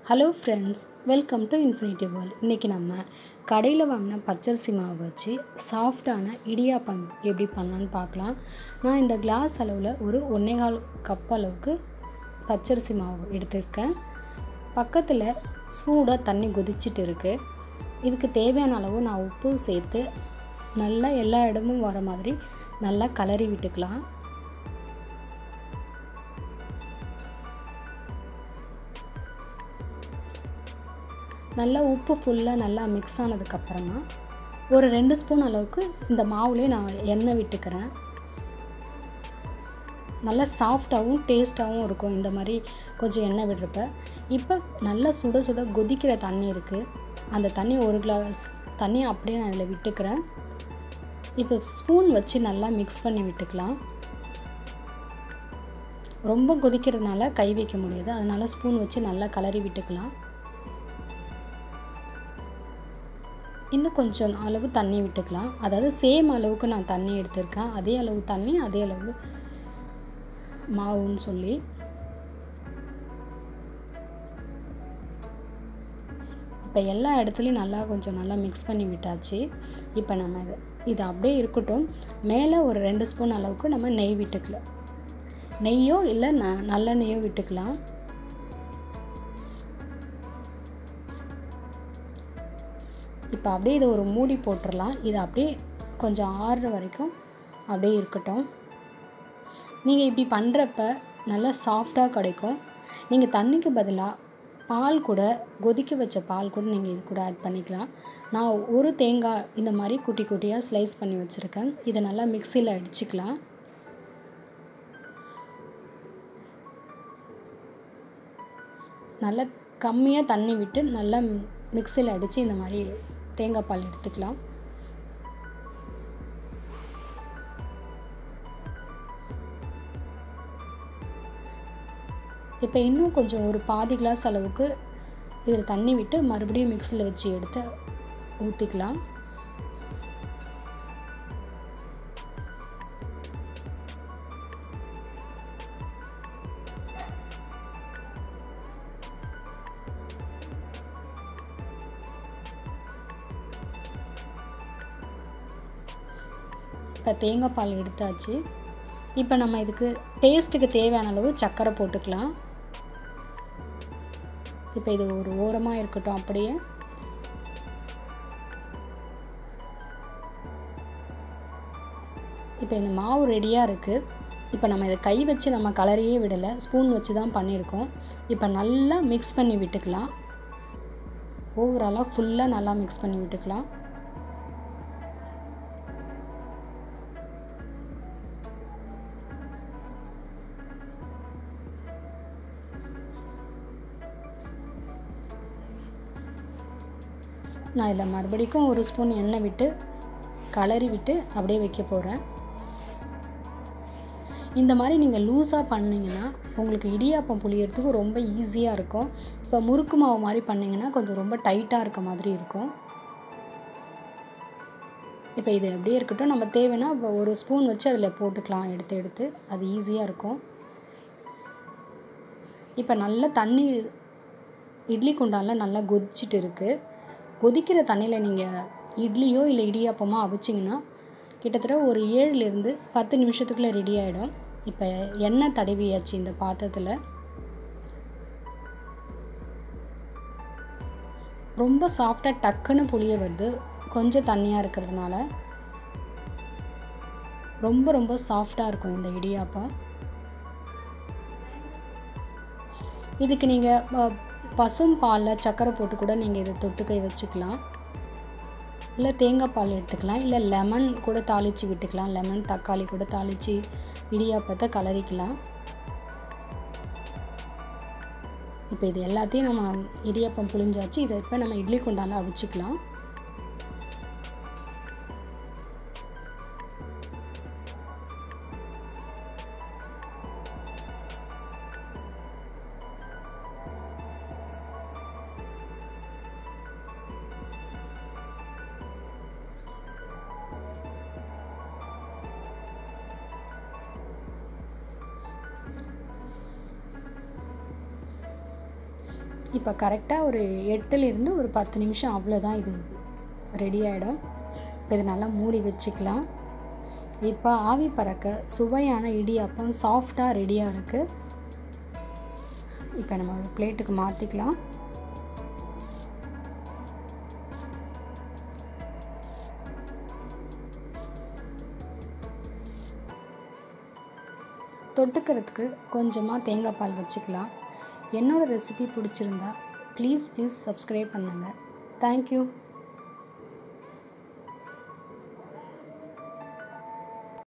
hello friends welcome to infinity world இன்றைக்கி நம்ம கடையில் வாங்கின பச்சரிசி மாவு வச்சு சாஃப்டான இடியாப்பம் எப்படி பண்ணலான்னு பார்க்கலாம் நான் இந்த கிளாஸ் அளவில் ஒரு ஒன்றேகால் கப் அளவுக்கு பச்சரிசி மாவு எடுத்திருக்கேன் பக்கத்தில் சூடாக தண்ணி கொதிச்சிட்டு இருக்குது இதுக்கு தேவையான அளவு நான் உப்பு சேர்த்து நல்லா எல்லா இடமும் வர மாதிரி நல்லா கலரி விட்டுக்கலாம் நல்லா உப்பு ஃபுல்லாக நல்லா மிக்ஸ் ஆனதுக்கப்புறமா ஒரு ரெண்டு ஸ்பூன் அளவுக்கு இந்த மாவுலேயே நான் எண்ணெய் விட்டுக்கிறேன் நல்லா சாஃப்டாகவும் டேஸ்ட்டாகவும் இருக்கும் இந்த மாதிரி கொஞ்சம் எண்ணெய் விடுறப்ப இப்போ நல்லா சுட சுட கொதிக்கிற தண்ணி இருக்குது அந்த தண்ணி ஒரு கிளாஸ் தண்ணி அப்படியே நான் அதில் விட்டுக்கிறேன் இப்போ ஸ்பூன் வச்சு நல்லா மிக்ஸ் பண்ணி விட்டுக்கலாம் ரொம்ப கொதிக்கிறதுனால கை வைக்க முடியாது அதனால் ஸ்பூன் வச்சு நல்லா கலரி விட்டுக்கலாம் இன்னும் கொஞ்சம் அளவு தண்ணி விட்டுக்கலாம் அதாவது சேம் அளவுக்கு நான் தண்ணி எடுத்திருக்கேன் அதே அளவு தண்ணி அதே அளவு மாவுன்னு சொல்லி இப்போ எல்லா இடத்துலையும் நல்லா கொஞ்சம் நல்லா மிக்ஸ் பண்ணி விட்டாச்சு இப்போ நம்ம இது இது அப்படியே இருக்கட்டும் மேலே ஒரு ரெண்டு ஸ்பூன் அளவுக்கு நம்ம நெய் விட்டுக்கலாம் நெய்யோ இல்லை ந நல்லெண்ணெய்யோ விட்டுக்கலாம் இப்போ அப்படியே இதை ஒரு மூடி போட்டுடலாம் இது அப்படியே கொஞ்சம் ஆறுற வரைக்கும் அப்படியே இருக்கட்டும் நீங்கள் இப்படி பண்ணுறப்ப நல்லா சாஃப்டாக கிடைக்கும் நீங்கள் தண்ணிக்கு பதிலாக பால் கூட கொதிக்க வச்ச பால் கூட நீங்கள் இது கூட ஆட் பண்ணிக்கலாம் நான் ஒரு தேங்காய் இந்த மாதிரி குட்டி குட்டியாக ஸ்லைஸ் பண்ணி வச்சுருக்கேன் இதை நல்லா மிக்சியில் அடிச்சுக்கலாம் நல்லா கம்மியாக தண்ணி விட்டு நல்லா மிக்சியில் அடித்து இந்த மாதிரி தேங்காய் பால் எடுத்துக்கலாம் இப்போ இன்னும் கொஞ்சம் ஒரு பாதி கிளாஸ் அளவுக்கு இதில் தண்ணி விட்டு மறுபடியும் மிக்சியில் வச்சு எடுத்து ஊற்றிக்கலாம் இப்போ தேங்காய் பால் எடுத்தாச்சு இப்போ நம்ம இதுக்கு டேஸ்ட்டுக்கு தேவையான அளவு சர்க்கரை போட்டுக்கலாம் இப்போ இது ஒரு ஓரமாக இருக்கட்டும் அப்படியே இப்போ இந்த மாவு ரெடியாக இருக்குது இப்போ நம்ம இதை கை வச்சு நம்ம கலரையே விடலை ஸ்பூன் வச்சு தான் பண்ணியிருக்கோம் இப்போ நல்லா மிக்ஸ் பண்ணி விட்டுக்கலாம் ஓவராலாக ஃபுல்லாக நல்லா மிக்ஸ் பண்ணி விட்டுக்கலாம் நான் இதில் மறுபடிக்கும் ஒரு ஸ்பூன் எண்ணெய் விட்டு கலரி விட்டு அப்படியே வைக்க போகிறேன் இந்த மாதிரி நீங்கள் லூஸாக பண்ணிங்கன்னா உங்களுக்கு இடியாப்பம் புளியறதுக்கு ரொம்ப ஈஸியாக இருக்கும் இப்போ முறுக்கு மாவு மாதிரி பண்ணிங்கன்னா கொஞ்சம் ரொம்ப டைட்டாக இருக்க மாதிரி இருக்கும் இப்போ இது அப்படியே இருக்கட்டும் நம்ம தேவைன்னா இப்போ ஒரு ஸ்பூன் வச்சு அதில் போட்டுக்கலாம் எடுத்து எடுத்து அது ஈஸியாக இருக்கும் இப்போ நல்லா தண்ணி இட்லி குண்டானில் நல்லா கொதிச்சிட்டு இருக்குது கொதிக்கிற தண்ணியில் நீங்கள் இட்லியோ இல்லை இடியாப்பமோ அவிச்சிங்கன்னா கிட்டத்தட்ட ஒரு ஏழுலேருந்து பத்து நிமிஷத்துக்குள்ளே ரெடி ஆகிடும் இப்போ எண்ணெய் தடவியாச்சு இந்த பாத்திரத்தில் ரொம்ப சாஃப்டாக டக்குன்னு புளிய வருது கொஞ்சம் தண்ணியாக இருக்கிறதுனால ரொம்ப ரொம்ப சாஃப்டாக இருக்கும் இந்த இடியாப்பம் இதுக்கு நீங்கள் பசும் பாலில் சர்க்கரை போட்டு கூட நீங்கள் இதை தொட்டுக்கை வச்சுக்கலாம் இல்லை தேங்காய் பால் எடுத்துக்கலாம் இல்லை லெமன் கூட தாளித்து விட்டுக்கலாம் லெமன் தக்காளி கூட தாளித்து இடியாப்பத்தை கலரிக்கலாம் இப்போ இது எல்லாத்தையும் நம்ம இடியாப்பம் புளிஞ்சாச்சு இதை இப்போ நம்ம இட்லி குண்டால அவிச்சிக்கலாம் இப்போ கரெக்டாக ஒரு எட்டுலேருந்து ஒரு பத்து நிமிஷம் அவ்வளோதான் இது ரெடி ஆகிடும் இப்போ இது நல்லா மூடி வச்சுக்கலாம் இப்போ ஆவி பறக்க சுவையான இடியாப்பம் சாஃப்டாக ரெடியாக இருக்குது இப்போ நம்ம பிளேட்டுக்கு மாற்றிக்கலாம் தொட்டுக்கிறதுக்கு கொஞ்சமாக தேங்காய் பால் வச்சுக்கலாம் என்னோடய ரெசிபி பிடிச்சிருந்தா ப்ளீஸ் ப்ளீஸ் சப்ஸ்கிரைப் பண்ணுங்கள் தேங்க்யூ